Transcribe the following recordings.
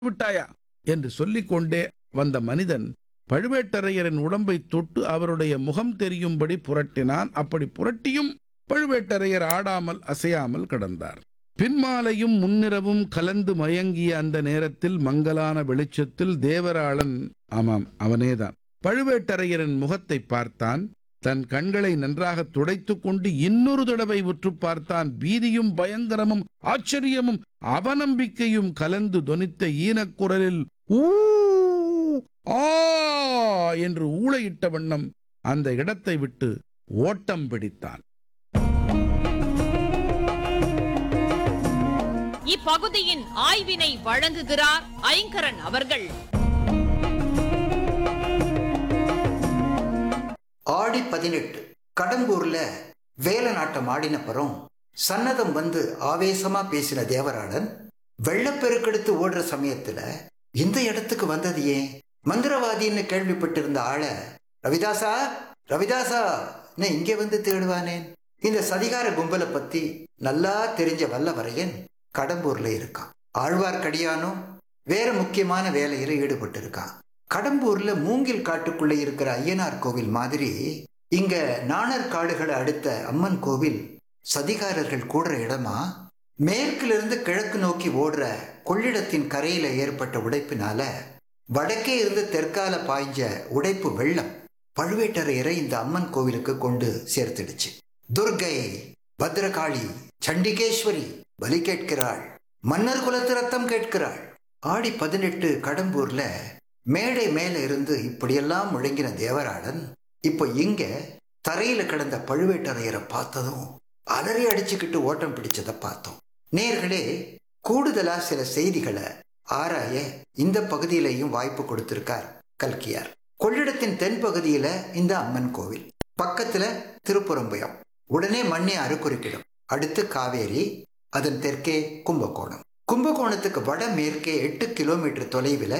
விட்டாயா என்று சொல்லிக்கொண்டே வந்த மனிதன் பழுவேட்டரையரின் உடம்பை தொட்டு அவருடைய முகம் தெரியும்படி புரட்டினான் அப்படி புரட்டியும் பழுவேட்டரையர் ஆடாமல் அசையாமல் கிடந்தார் பின்மாலையும் முன்னிரவும் கலந்து மயங்கிய அந்த நேரத்தில் மங்கலான வெளிச்சத்தில் தேவராளன் ஆமாம் அவனேதான் பழுவேட்டரையரின் முகத்தை பார்த்தான் தன் கண்களை நன்றாக துடைத்துக் கொண்டு இன்னொரு தடவை உற்று பார்த்தான் பீதியும் பயங்கரமும் ஆச்சரியமும் அவநம்பிக்கையும் கலந்து தொனித்த ஈனக்குரலில் ஊ ஆ என்று ஊளையிட்ட வண்ணம் அந்த இடத்தை விட்டு ஓட்டம் பிடித்தான் இப்பகுதியின் ஆய்வினை வழங்குகிறார் ஐங்கரன் அவர்கள் ஆடி பதினெட்டு கடம்பூர்ல வேல நாட்டம் ஆடினப்புறம் சன்னதம் வந்து ஆவேசமா பேசின தேவராளன் வெள்ளப்பெருக்கெடுத்து ஓடுற சமயத்துல இந்த இடத்துக்கு வந்தது ஏன் மந்திரவாதின்னு கேள்விப்பட்டிருந்த ஆள ரவிதாசா ரவிதாசா நான் இங்கே வந்து தேடுவானேன் இந்த சதிகார கும்பலை பத்தி நல்லா தெரிஞ்ச வல்லவரையன் கடம்பூர்ல இருக்கான் ஆழ்வார்க்கடியானும் வேற முக்கியமான வேலையில ஈடுபட்டு இருக்கான் கடம்பூர்ல மூங்கில் காட்டுக்குள்ள இருக்கிற ஐயனார் கோவில் மாதிரி இங்க நாணர் காடுகளை அடுத்த அம்மன் கோவில் சதிகாரர்கள் கூடுற இடமா மேற்கிலிருந்து கிழக்கு நோக்கி ஓடுற கொள்ளிடத்தின் கரையில ஏற்பட்ட உடைப்பினால வடக்கே இருந்து தெற்கால பாய்ஞ்ச உடைப்பு வெள்ளம் பழுவேட்டரையரை இந்த அம்மன் கோவிலுக்கு கொண்டு சேர்த்துடுச்சு துர்கை பத்ரகாளி சண்டிகேஸ்வரி பலி கேட்கிறாள் மன்னர் குலத்து ரத்தம் கேட்கிறாள் ஆடி பதினெட்டு கடம்பூர்ல மேடை மேல இருந்து இப்படியெல்லாம் முழங்கின தேவராளன் இப்போ இங்க தரையில கிடந்த பழுவேட்டரையரை பார்த்ததும் அலறி அடிச்சுக்கிட்டு ஓட்டம் பிடிச்சதை பார்த்தோம் நேர்களே கூடுதலா சில செய்திகளை ஆராய இந்த பகுதியிலையும் வாய்ப்பு கொடுத்திருக்கார் கல்கியார் கொள்ளிடத்தின் தென் பகுதியில இந்த அம்மன் கோவில் பக்கத்துல திருப்புறம்பயம் உடனே மண்ணை அறுக்குறிக்கிடும் அடுத்து காவேரி அதன் தெற்கே கும்பகோணம் கும்பகோணத்துக்கு வடமேற்கே எட்டு கிலோமீட்டர் தொலைவில்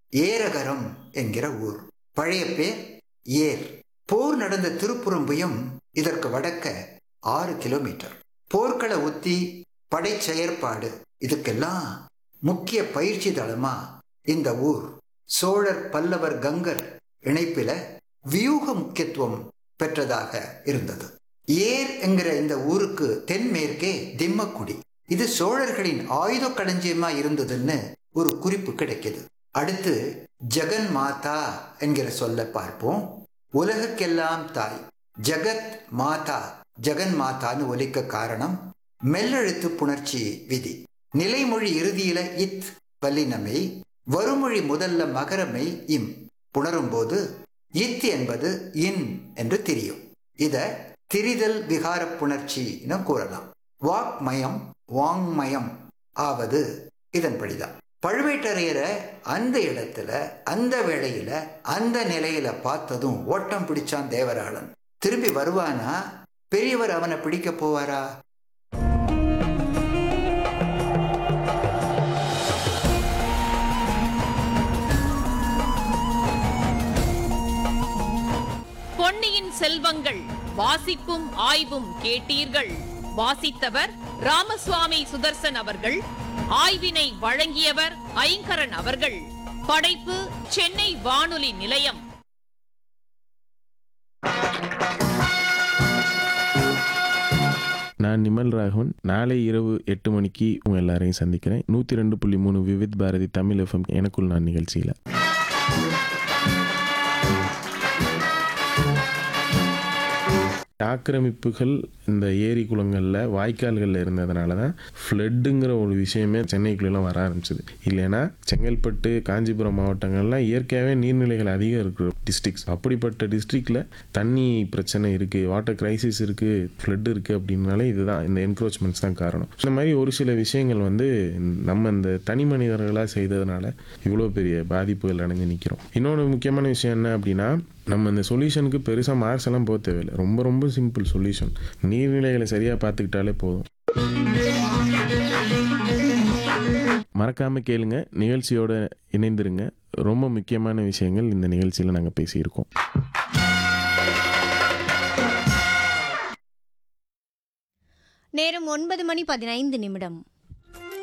ஏரகரம் என்கிற ஊர் பழைய பேர் ஏர் போர் நடந்த திருப்புறம்புயம் இதற்கு வடக்க ஆறு கிலோமீட்டர் போர்க்கள உத்தி படை செயற்பாடு இதுக்கெல்லாம் முக்கிய பயிற்சி தளமா இந்த ஊர் சோழர் பல்லவர் கங்கர் இணைப்பில வியூக முக்கியத்துவம் பெற்றதாக இருந்தது ஏர் என்கிற இந்த ஊருக்கு தென்மேற்கே திம்மக்குடி இது சோழர்களின் ஆயுத களஞ்சியமா இருந்ததுன்னு ஒரு குறிப்பு கிடைக்குது அடுத்து ஜெகன் மாதா என்கிற சொல்ல பார்ப்போம் உலகுக்கெல்லாம் தாய் ஜெகத் மாதா ஜெகன் மாதான்னு ஒலிக்க காரணம் மெல்லெழுத்து புணர்ச்சி விதி நிலைமொழி இறுதியில இத் வல்லினமை வருமொழி முதல்ல மகரமை இம் புணரும் போது இத் என்பது இன் என்று தெரியும் இத திரிதல் விகார புணர்ச்சின்னு கூறலாம் வாக்மயம் வாங்மயம் ஆவது இதன்படிதான் பழுவேட்டரையரை அந்த இடத்துல அந்த வேளையில அந்த நிலையில பார்த்ததும் ஓட்டம் பிடிச்சான் தேவராளன் திரும்பி வருவானா பெரியவர் அவனை பிடிக்க போவாரா பொன்னியின் செல்வங்கள் வாசிப்பும் ஆய்வும் கேட்டீர்கள் வாசித்தவர் ராமசுவாமி சுதர்சன் அவர்கள் ஆய்வினை வழங்கியவர் ஐங்கரன் அவர்கள் படைப்பு சென்னை வானொலி நிலையம் நான் நிமல் ராகவன் நாளை இரவு எட்டு மணிக்கு உங்க எல்லாரையும் சந்திக்கிறேன் நூற்றி ரெண்டு புள்ளி மூணு விவித் பாரதி தமிழ் எஃப்எம் எனக்குள் நான் நிகழ்ச்சியில் ஆக்கிரமிப்புகள் இந்த ஏரி குளங்களில் வாய்க்கால்களில் இருந்ததுனால தான் ஃப்ளட்டுங்கிற ஒரு விஷயமே சென்னைக்குள்ளெல்லாம் வர ஆரம்பிச்சது இல்லைன்னா செங்கல்பட்டு காஞ்சிபுரம் மாவட்டங்கள்லாம் இயற்கையாகவே நீர்நிலைகள் அதிகம் இருக்கிற டிஸ்ட்ரிக்ஸ் அப்படிப்பட்ட டிஸ்ட்ரிக்டில் தண்ணி பிரச்சனை இருக்குது வாட்டர் கிரைசிஸ் இருக்குது ஃப்ளட் இருக்குது அப்படின்னாலே இதுதான் இந்த என்க்ரோச்மெண்ட்ஸ் தான் காரணம் இந்த மாதிரி ஒரு சில விஷயங்கள் வந்து நம்ம இந்த தனி மனிதர்களாக செய்ததுனால இவ்வளோ பெரிய பாதிப்புகள் அடைஞ்சு நிற்கிறோம் இன்னொன்று முக்கியமான விஷயம் என்ன அப்படின்னா நம்ம இந்த சொல்யூஷனுக்கு பெருசாக மார்க்ஸ் எல்லாம் போக தேவையில்லை ரொம்ப ரொம்ப சிம்பிள் சொல்யூஷன் நீர்நிலைகளை சரியாக பார்த்துக்கிட்டாலே போதும் மறக்காமல் கேளுங்க நிகழ்ச்சியோட இணைந்திருங்க ரொம்ப முக்கியமான விஷயங்கள் இந்த நிகழ்ச்சியில் நாங்கள் பேசியிருக்கோம் நேரம் ஒன்பது மணி பதினைந்து நிமிடம்